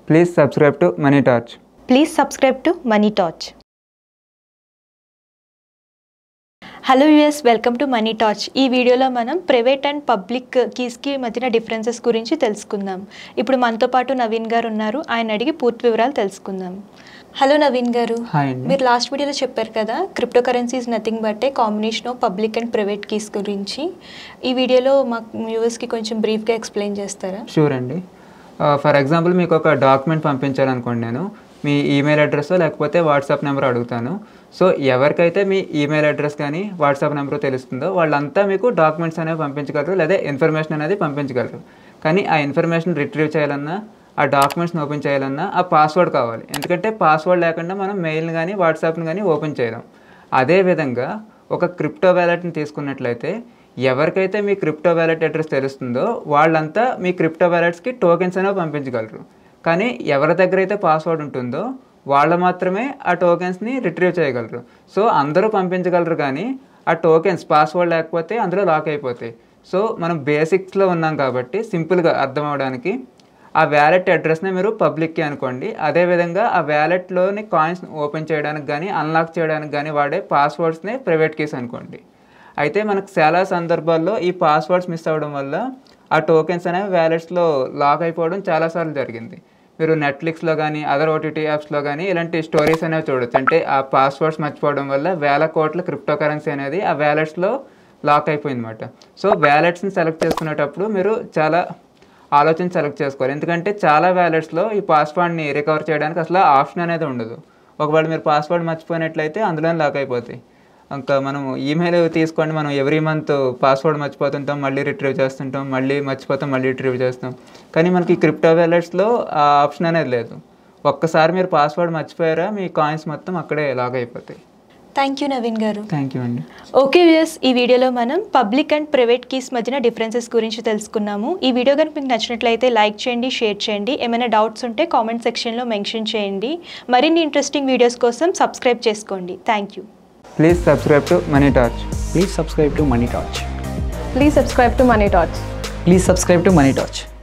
Please subscribe to money torch please subscribe to money torch hello US welcome to money torch ఈ వీడియోలో మనం private and public కీస్కి మధ్యన differences గురించి తెలుసుకుందాం ఇప్పుడు మనతో పాటు నవీన్ గారు ఉన్నారు ఆయన అడిగి పూర్తి వివరాలు తెలుసుకుందాం హలో నవీన్ గారు హాయ్ అండి మీరు లాస్ట్ వీడియోలో చెప్పారు కదా crypto currency is nothing but a combination of public and private keys గురించి ఈ వీడియోలో మాకు వ్యూవర్స్కి కొంచెం బ్రీఫ్గా ఎక్స్ప్లెయిన్ చేస్తారా షూర్ అండి ఫర్ ఎగ్జాంపుల్ మీకు ఒక డాక్యుమెంట్ పంపించాలనుకోండి నేను మీ ఈమెయిల్ అడ్రస్ లేకపోతే వాట్సాప్ నెంబర్ అడుగుతాను సో ఎవరికైతే మీ ఈమెయిల్ అడ్రస్ కానీ వాట్సాప్ నెంబర్ తెలుస్తుందో వాళ్ళంతా మీకు డాక్యుమెంట్స్ అనేవి పంపించగలరు లేదా ఇన్ఫర్మేషన్ అనేది పంపించగలరు కానీ ఆ ఇన్ఫర్మేషన్ రిట్రీవ్ చేయాలన్నా ఆ డాక్యుమెంట్స్ని ఓపెన్ చేయాలన్నా ఆ పాస్వర్డ్ కావాలి ఎందుకంటే పాస్వర్డ్ లేకుండా మనం మెయిల్ని కానీ వాట్సాప్ని కానీ ఓపెన్ చేయలేం అదేవిధంగా ఒక క్రిప్టో వ్యాలెట్ని తీసుకున్నట్లయితే ఎవరికైతే మీ క్రిప్టో వ్యాలెట్ అడ్రస్ తెలుస్తుందో వాళ్ళంతా మీ క్రిప్టో వ్యాలెట్స్కి టోకెన్స్ అనేవి పంపించగలరు కానీ ఎవరి దగ్గర అయితే పాస్వర్డ్ ఉంటుందో వాళ్ళు మాత్రమే ఆ టోకెన్స్ని రిట్రీవ్ చేయగలరు సో అందరూ పంపించగలరు కానీ ఆ టోకెన్స్ పాస్వర్డ్ లేకపోతే అందులో లాక్ అయిపోతాయి సో మనం బేసిక్స్లో ఉన్నాం కాబట్టి సింపుల్గా అర్థం అవడానికి ఆ వ్యాలెట్ అడ్రస్ని మీరు పబ్లిక్కి అనుకోండి అదేవిధంగా ఆ వ్యాలెట్లోని కాయిన్స్ ఓపెన్ చేయడానికి కానీ అన్లాక్ చేయడానికి కానీ వాడే పాస్వర్డ్స్ని ప్రైవేట్ కీస్ అనుకోండి అయితే మనకు చాలా సందర్భాల్లో ఈ పాస్వర్డ్స్ మిస్ అవ్వడం వల్ల ఆ టోకెన్స్ అనేవి వ్యాలెట్స్లో లాక్ అయిపోవడం చాలాసార్లు జరిగింది మీరు నెట్ఫ్లిక్స్లో కానీ అదర్ ఓటీటీ యాప్స్లో కానీ ఇలాంటి స్టోరీస్ అనేవి చూడొచ్చు అంటే ఆ పాస్వర్డ్స్ మర్చిపోవడం వల్ల వేల కోట్ల క్రిప్టో కరెన్సీ అనేది ఆ వ్యాలెట్స్లో లాక్ అయిపోయింది అనమాట సో వ్యాలెట్స్ని సెలెక్ట్ చేసుకునేటప్పుడు మీరు చాలా ఆలోచన సెలెక్ట్ చేసుకోవాలి ఎందుకంటే చాలా వ్యాలెట్స్లో ఈ పాస్వర్డ్ని రికవర్ చేయడానికి అసలు ఆప్షన్ అనేది ఉండదు ఒకవేళ మీరు పాస్వర్డ్ మర్చిపోయినట్లయితే అందులోనే లాక్ అయిపోతాయి ఇంకా మనం ఈమెయిల్ తీసుకోండి మనం ఎవ్రీ మంత్ పాస్వర్డ్ మర్చిపోతుంటాం మళ్ళీ రిట్రీవ్ చేస్తుంటాం మళ్ళీ మర్చిపోతాం మళ్ళీ రిట్రీవ్ చేస్తాం కానీ మనకి క్రిప్టో వ్యాలెట్స్లో ఆ ఆప్షన్ అనేది లేదు ఒక్కసారి మీరు పాస్వర్డ్ మర్చిపోయారా మీ కాయిన్స్ మొత్తం అక్కడే లాగ్ అయిపోతాయి thank you Naveen garu thank you అండి ఓకే వ్యూయర్స్ ఈ వీడియోలో మనం పబ్లిక్ అండ్ ప్రైవేట్ కీస్ మధ్యన డిఫరెన్సెస్ గురించి తెలుసుకున్నాము ఈ వీడియో కనుక మీకు నచ్చినట్లయితే లైక్ చేయండి షేర్ చేయండి ఏమైనా డౌట్స్ ఉంటే కామెంట్ సెక్షన్లో మెన్షన్ చేయండి మరిన్ని ఇంట్రెస్టింగ్ వీడియోస్ కోసం సబ్స్క్రైబ్ చేసుకోండి thank you please subscribe to money torch Please subscribe to Money Torch. Please subscribe to Money Torch. Please subscribe to Money Torch.